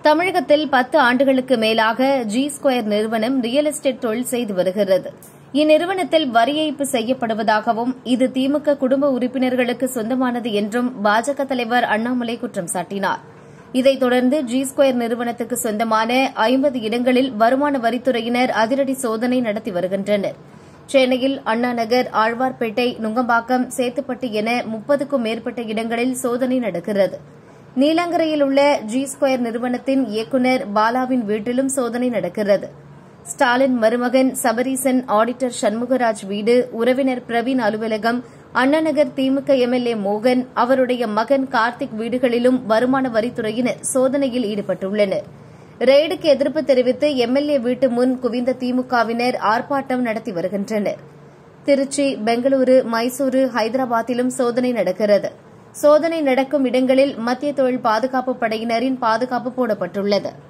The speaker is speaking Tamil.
தமிழகத்தில் பத்து ஆண்டுகளுக்கு மேலாக ஜி ஸ்கொயர் நிறுவனம் ரியல் எஸ்டேட் தொழில் செய்து வருகிறது இந்நிறுவனத்தில் வரி ஏய்ப்பு செய்யப்படுவதாகவும் இது திமுக குடும்ப உறுப்பினர்களுக்கு சொந்தமானது என்றும் பாஜக தலைவர் அண்ணாமலை குற்றம் சாட்டினார் இதைத் தொடர்ந்து ஜி ஸ்கொயர் நிறுவனத்துக்கு சொந்தமான ஐம்பது இடங்களில் வருமான வரித்துறையினர் அதிரடி சோதனை நடத்தி வருகின்றனர் சென்னையில் அண்ணா நகர் ஆழ்வார்பேட்டை நுங்கம்பாக்கம் சேத்துப்பட்டு என முப்பதுக்கும் மேற்பட்ட இடங்களில் சோதனை நடக்கிறது நீலங்கரையில் உள்ள ஜி ஸ்கொயர் நிறுவனத்தின் இயக்குநர் பாலாவின் வீட்டிலும் சோதனை நடக்கிறது ஸ்டாலின் மருமகன் சபரீசன் ஆடிட்டர் சண்முகராஜ் வீடு உறவினர் பிரவீன் அலுவலகம் அண்ணாநகர் திமுக எம்எல்ஏ மோகன் அவருடைய மகன் கார்த்திக் வீடுகளிலும் வருமான வரித்துறையினர் சோதனையில் ஈடுபட்டுள்ளனர் ரெய்டுக்கு எதிர்ப்பு தெரிவித்து எம்எல்ஏ வீட்டு முன் குவிந்த திமுகவினர் ஆர்ப்பாட்டம் நடத்தி வருகின்றனர் திருச்சி பெங்களூரு மைசூரு ஹைதராபாத்திலும் சோதனை நடக்கிறது சோதனை நடக்கும் இடங்களில் மத்திய தொழில் பாதுகாப்பு படையினரின் பாதுகாப்பு போடப்பட்டுள்ளது